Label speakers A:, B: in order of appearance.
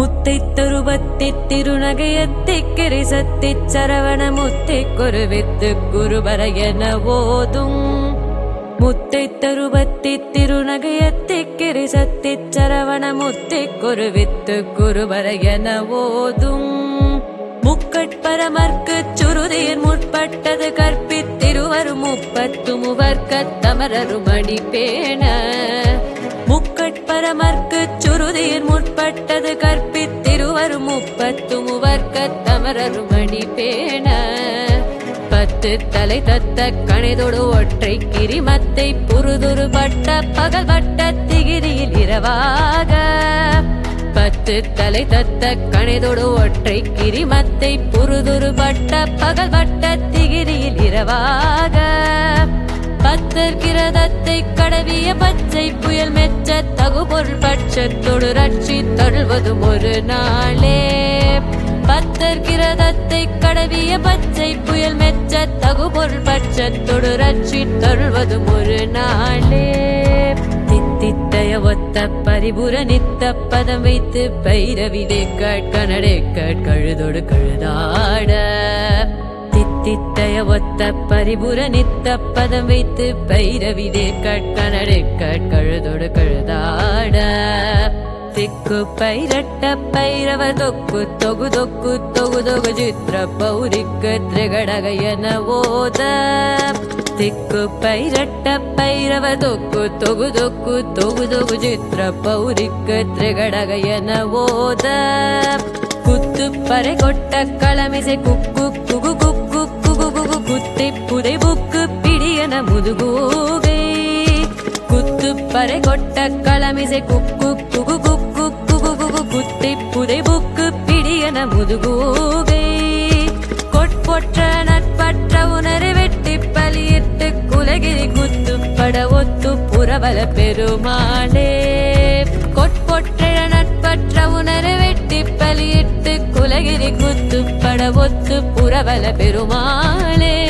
A: முத்தை தருபத்தி திருநகையத்தி கிரிசத்தி சரவண முத்தை குருவித்து குருபர என ஓதும் முத்தை தருபத்தி திருநகையத்தி கிரிசத்தி சரவண முத்தை குருவித்து குருபர என ஓதும் முக்கட்பரமர்க்கு சுருதியின் முற்பட்டது கற்பித்திருவரும் முப்பத்து முவர்க்கத் தமரருமணி பேண முக்கட்பரமர்க்கு சுருதியின் முற்பட்டது கற்பித்திருவரும் முப்பத்து முவர்க்கத் தமரருமணி பேண பத்து தலை தத்த கணிதொடு ஒற்றை கிரிமத்தை புருதுரு பட்ட பகல் வட்ட திகிரியில் இரவாக பத்து தலை தத்த கணிதொடு ஒற்றை கிரிமத்தை புருதுரு பட்ட பகல் வட்ட திகிரியில் இரவாக பத்தர் கிரதத்தை கடவிய பச்சை புயல் மெச்ச தகுபொருள் பட்சத்தொடு ரட்சி தழுவதும் ஒரு நாளே பத்தர் கிரதத்தை கடவிய பச்சை புயல் மெச்ச தகுபொருள் பட்சத்தொடு ரட்சி தழுவதும் ஒரு நாளே தித்தித்தய ஒத்த பரிபுர நித்த பதம் வைத்து பைரவிதே கட்கனடே கழுதொடு கழுதாட தித்தித்தய ஒத்த பரிபுர நித்த பதம் வைத்து பைரவிதே கட்கனடே கழுதொடு கழுதாட திக்கு பைரட்ட பைரவ தொக்கு தொகு தொக்கு தொகு தொகு ಚಿತ್ರ ಪೌರಿಕ ತ್ರಿಗಡಗಯನ ಓದ ತಿಕ್ಕು ಪೈರಟ್ಟ ಪೈರವ ತೊಕ್ಕು ತೊಗು ತೊಕ್ಕು ತೊಗು ತೊಗು ಚಿತ್ರ ಪೌರಿಕ ತ್ರಿಗಡಗಯನ ಓದ குத்து பறை கொட்ட களமிசை குக்கு குகு குக்கு குகு குகு குத்தை புதை புக்கு பிடியன முதுகூகை குத்து பறை கொட்ட களமிசை குக்கு குகு குக்கு குகு குகு குத்தை புதை புக்கு பிடியன முதுகூகை கொட்பொற்ற நட்பற்ற உணரை வெட்டி பலியிட்டு குலகிரி குத்து பட ஒத்து புறவல பெருமாளே கொட்பொற்ற நட்பற்ற உணரை வெட்டி பலியிட்டு குலகிரி குத்து பட ஒத்து புறவல பெருமாளே